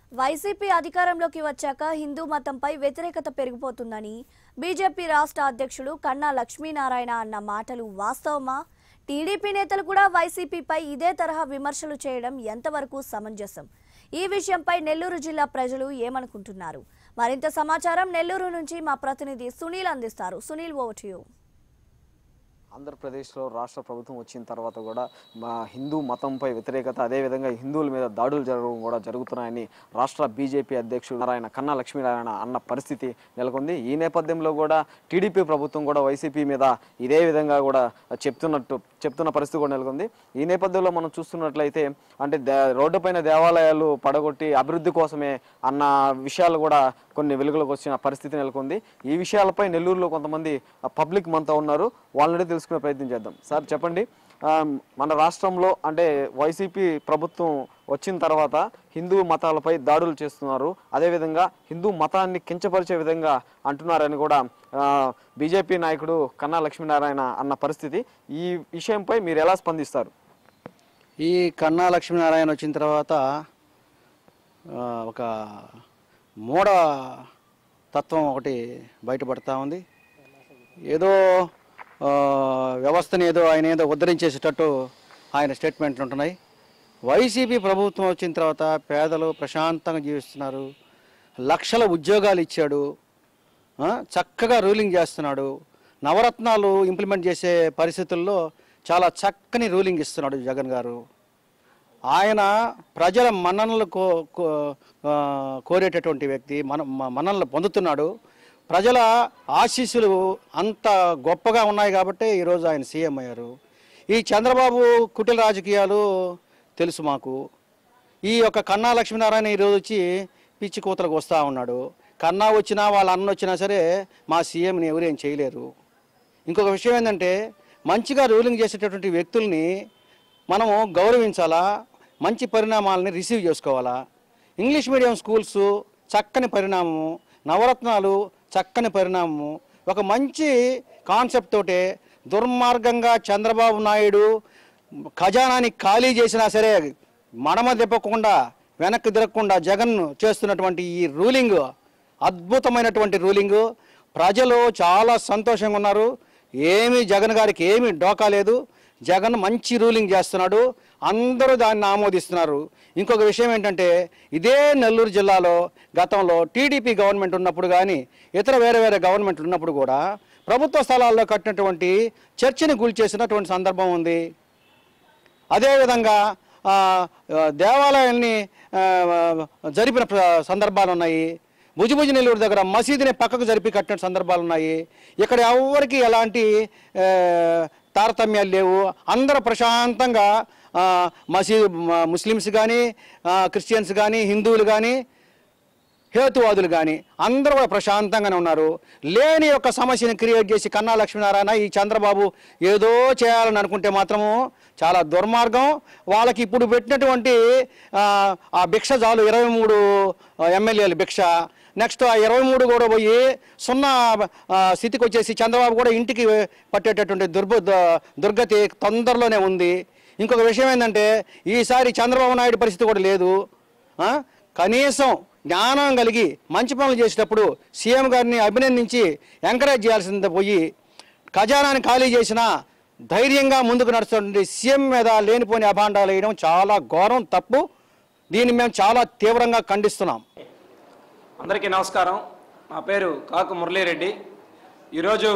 YCP అధికారంలోకి వచ్చాక హిందూ మతంపై వ్యతిరేకత పెరిగిపోతుందని బీజేపీ రాష్ట్ర అధ్యక్షుడు కన్నా లక్ష్మీనారాయణ అన్న మాటలు వాస్తవమా టీడీపీ నేతలు కూడా వైసీపీపై ఇదే తరహా విమర్శలు చేయడం ఎంతవరకు సమంజసం ఈ విషయంపై నెల్లూరు జిల్లా ప్రజలు ఏమనుకుంటున్నారు మరింత సమాచారం నెల్లూరు నుంచి మా ప్రతినిధి సునీల్ అందిస్తారు సునీల్ ఓవర్ టు యూ ఆంధ్రప్రదేశ్లో రాష్ట్ర ప్రభుత్వం వచ్చిన తర్వాత కూడా మా హిందూ మతంపై వ్యతిరేకత అదేవిధంగా హిందువుల మీద దాడులు జరగడం కూడా జరుగుతున్నాయని రాష్ట్ర బీజేపీ అధ్యక్షుడు నారాయణ కన్నా లక్ష్మీనారాయణ అన్న పరిస్థితి నెలకొంది ఈ నేపథ్యంలో కూడా టీడీపీ ప్రభుత్వం కూడా వైసీపీ మీద ఇదే విధంగా కూడా చెప్తున్నట్టు చెప్తున్న పరిస్థితి కూడా నెలకొంది ఈ నేపథ్యంలో మనం చూస్తున్నట్లయితే అంటే దే రోడ్డుపైన దేవాలయాలు పడగొట్టి అభివృద్ధి కోసమే అన్న విషయాలు కూడా కొన్ని వెలుగులోకి వచ్చిన పరిస్థితి నెలకొంది ఈ విషయాలపై నెల్లూరులో కొంతమంది పబ్లిక్ మనతో ఉన్నారు వాళ్ళని తెలుసుకునే ప్రయత్నం చేద్దాం సార్ చెప్పండి ఆ, మన రాష్ట్రంలో అంటే వైసీపీ ప్రభుత్వం వచ్చిన తర్వాత హిందూ మతాలపై దాడులు చేస్తున్నారు అదేవిధంగా హిందూ మతాన్ని కించపరిచే విధంగా అంటున్నారని కూడా ఆ, బీజేపీ నాయకుడు కన్నా లక్ష్మీనారాయణ అన్న పరిస్థితి ఈ విషయంపై మీరు ఎలా స్పందిస్తారు ఈ కన్నా లక్ష్మీనారాయణ వచ్చిన తర్వాత ఆ, ఒక మూఢ తత్వం ఒకటి బయటపడతా ఉంది ఏదో ఆ, వ్యవస్థని ఏదో ఆయన ఏదో ఉద్ధరించేసేటట్టు ఆయన స్టేట్మెంట్లు ఉంటున్నాయి వైసీపీ ప్రభుత్వం వచ్చిన తర్వాత పేదలు ప్రశాంతంగా జీవిస్తున్నారు లక్షల ఉద్యోగాలు ఇచ్చాడు ఆ, చక్కగా రూలింగ్ చేస్తున్నాడు నవరత్నాలు ఇంప్లిమెంట్ చేసే పరిస్థితుల్లో చాలా చక్కని రూలింగ్ ఇస్తున్నాడు జగన్ గారు ఆయన ప్రజల మన్ననలు కో కో- ఆ, కోరేటటువంటి వ్యక్తి మన మ- మన్ననలు పొందుతున్నాడు ప్రజల ఆశీస్సులు అంత గొప్పగా ఉన్నాయి కాబట్టి ఈరోజు ఆయన సీఎం అయ్యారు ఈ చంద్రబాబు కుటిల రాజకీయాలు తెలుసు మాకు ఈ యొక్క కన్నా లక్ష్మీనారాయణ ఈరోజు వచ్చి పిచ్చి కూతలకు వస్తూ ఉన్నాడు కన్నా వచ్చినా వాళ్ళ అన్న వచ్చినా సరే మా సీఎంని ఎవరేం చేయలేరు ఇంకొక విషయం ఏంటంటే మంచిగా రూలింగ్ చేసేటటువంటి వ్యక్తుల్ని మనము గౌరవించాలా మంచి పరిణామాలని రిసీవ్ చేసుకోవాలా ఇంగ్లీష్ మీడియం స్కూల్స్ చక్కని పరిణామము నవరత్నాలు చక్కని పరిణామము ఒక మంచి కాన్సెప్ట్ తోటే దుర్మార్గంగా చంద్రబాబు నాయుడు ఖజానాని ఖాళీ చేసినా సరే మడమ తిప్పకుండా వెనక్కి తిరగకుండా జగన్ చేస్తున్నటువంటి ఈ రూలింగ్ అద్భుతమైనటువంటి రూలింగ్ ప్రజలు చాలా సంతోషంగా ఉన్నారు ఏమి జగన్ గారికి ఏమి డోకా లేదు జగన్ మంచి రూలింగ్ చేస్తున్నాడు అందరూ దాన్ని ఆమోదిస్తున్నారు ఇంకొక విషయం ఏంటంటే ఇదే నెల్లూరు జిల్లాలో గతంలో టీడీపీ గవర్నమెంట్ ఉన్నప్పుడు కానీ ఇతర వేరే వేరే గవర్నమెంట్లు ఉన్నప్పుడు కూడా ప్రభుత్వ స్థలాల్లో కట్టినటువంటి చర్చిని కూల్చేసినటువంటి సందర్భం ఉంది అదేవిధంగా ఆ, ఆ, దేవాలయాల్ని ఆ, జరిపిన ప్ర- సందర్భాలు ఉన్నాయి భుజభుజ నెల్లూరు దగ్గర మసీదుని పక్కకు జరిపి కట్టిన సందర్భాలు ఉన్నాయి ఇక్కడ ఎవరికి ఎలాంటి ఆ, తారతమ్యాలు లేవు అందరూ ప్రశాంతంగా ఆ, మసీదు మ- ముస్లిమ్స్ కానీ క్రిస్టియన్స్ కానీ హిందువులు కానీ హేతువాదులు కానీ అందరూ కూడా ప్రశాంతంగానే ఉన్నారు లేని యొక్క సమస్యని క్రియేట్ చేసి కన్నా లక్ష్మీనారాయణ ఈ చంద్రబాబు ఏదో చేయాలని అనుకుంటే మాత్రము చాలా దుర్మార్గం వాళ్ళకి ఇప్పుడు పెట్టినటువంటి ఆ, ఆ భిక్ష చాలు ఇరవై మూడు ఎమ్మెల్యేలు భిక్ష నెక్స్ట్ ఆ ఇరవై మూడు కూడా పోయి సున్నా ఆ, స్థితికి వచ్చేసి చంద్రబాబు కూడా ఇంటికి పట్టేటటువంటి దుర్భ దుర్గతి తొందరలోనే ఉంది ఇంకొక విషయం ఏంటంటే ఈసారి చంద్రబాబు నాయుడు పరిస్థితి కూడా లేదు ఆ? కనీసం జ్ఞానం కలిగి మంచి పనులు చేసేటప్పుడు సీఎం గారిని అభినందించి ఎంకరేజ్ చేయాల్సింది పోయి ఖజానాన్ని ఖాళీ చేసిన ధైర్యంగా ముందుకు నడుస్తున్నటువంటి సీఎం మీద లేనిపోని అభాండాలు వేయడం చాలా ఘోరం తప్పు దీన్ని మేము చాలా తీవ్రంగా ఖండిస్తున్నాం అందరికీ నమస్కారం నా పేరు కాకు మురళీరెడ్డి ఈరోజు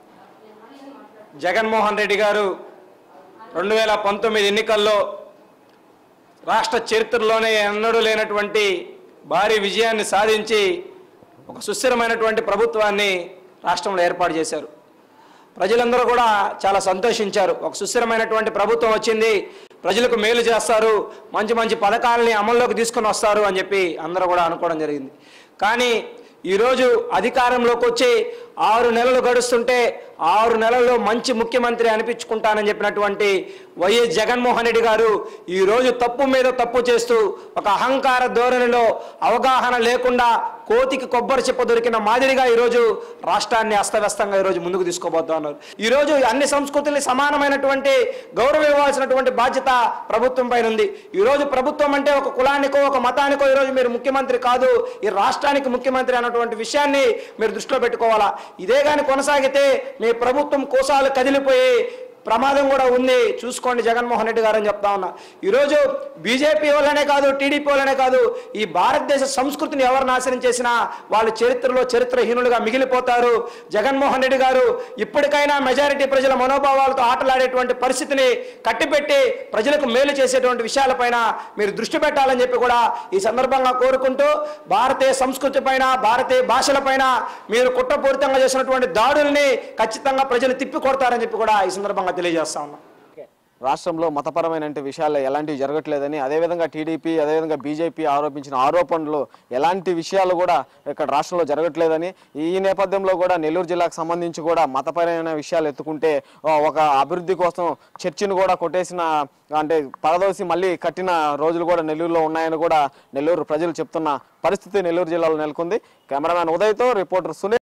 జగన్మోహన్ రెడ్డి గారు రెండు వేల పంతొమ్మిది ఎన్నికల్లో రాష్ట్ర చరిత్రలోనే ఎన్నడూ లేనటువంటి భారీ విజయాన్ని సాధించి ఒక సుస్థిరమైనటువంటి ప్రభుత్వాన్ని రాష్ట్రంలో ఏర్పాటు చేశారు ప్రజలందరూ కూడా చాలా సంతోషించారు ఒక సుస్థిరమైనటువంటి ప్రభుత్వం వచ్చింది ప్రజలకు మేలు చేస్తారు మంచి మంచి పథకాలని అమల్లోకి తీసుకొని వస్తారు అని చెప్పి అందరూ కూడా అనుకోవడం జరిగింది కానీ ఈరోజు అధికారంలోకి వచ్చి ఆరు నెలలు గడుస్తుంటే ఆరు నెలల్లో మంచి ముఖ్యమంత్రి అనిపించుకుంటానని చెప్పినటువంటి వైఎస్ జగన్మోహన్ రెడ్డి గారు ఈరోజు తప్పు మీద తప్పు చేస్తూ ఒక అహంకార ధోరణిలో అవగాహన లేకుండా కోతికి కొబ్బరి చెప్ప దొరికిన మాదిరిగా ఈరోజు రాష్ట్రాన్ని అస్తవ్యస్తంగా ఈరోజు ముందుకు తీసుకోబోతా ఉన్నారు ఈరోజు అన్ని సంస్కృతుల్ని సమానమైనటువంటి గౌరవం ఇవ్వాల్సినటువంటి బాధ్యత ప్రభుత్వం పైన ఉంది ఈరోజు ప్రభుత్వం అంటే ఒక కులానికో ఒక మతానికో ఈరోజు మీరు ముఖ్యమంత్రి కాదు ఈ రాష్ట్రానికి ముఖ్యమంత్రి అన్నటువంటి విషయాన్ని మీరు దృష్టిలో పెట్టుకోవాలా ఇదే కానీ కొనసాగితే మీ ప్రభుత్వం కోసాలు కదిలిపోయి ప్రమాదం కూడా ఉంది చూసుకోండి జగన్మోహన్ రెడ్డి గారు అని చెప్తా ఉన్నా ఈరోజు బీజేపీ వాళ్ళనే కాదు టీడీపీ వాళ్ళనే కాదు ఈ భారతదేశ సంస్కృతిని ఎవరు నాశనం చేసినా వాళ్ళు చరిత్రలో చరిత్రహీనులుగా మిగిలిపోతారు జగన్మోహన్ రెడ్డి గారు ఇప్పటికైనా మెజారిటీ ప్రజల మనోభావాలతో ఆటలాడేటువంటి పరిస్థితిని కట్టిపెట్టి ప్రజలకు మేలు చేసేటువంటి విషయాలపైన మీరు దృష్టి పెట్టాలని చెప్పి కూడా ఈ సందర్భంగా కోరుకుంటూ భారతీయ సంస్కృతి పైన భారతీయ భాషలపైన మీరు కుట్రపూరితంగా చేసినటువంటి దాడుల్ని ఖచ్చితంగా ప్రజలు తిప్పి కొడతారని చెప్పి కూడా ఈ సందర్భంగా తెలియజేస్తా ఉన్నాం రాష్ట్రంలో మతపరమైన విషయాలు ఎలాంటివి జరగట్లేదని అదేవిధంగా టీడీపీ అదేవిధంగా బీజేపీ ఆరోపించిన ఆరోపణలు ఎలాంటి విషయాలు కూడా ఇక్కడ రాష్ట్రంలో జరగట్లేదని ఈ నేపథ్యంలో కూడా నెల్లూరు జిల్లాకు సంబంధించి కూడా మతపరమైన విషయాలు ఎత్తుకుంటే ఆ, ఒక అభివృద్ధి కోసం చర్చిని కూడా కొట్టేసిన అంటే పరదోసి మళ్ళీ కట్టిన రోజులు కూడా నెల్లూరులో ఉన్నాయని కూడా నెల్లూరు ప్రజలు చెప్తున్న పరిస్థితి నెల్లూరు జిల్లాలో నెలకొంది కెమెరామ్యాన్ ఉదయ్తో రిపోర్టర్ సునీల్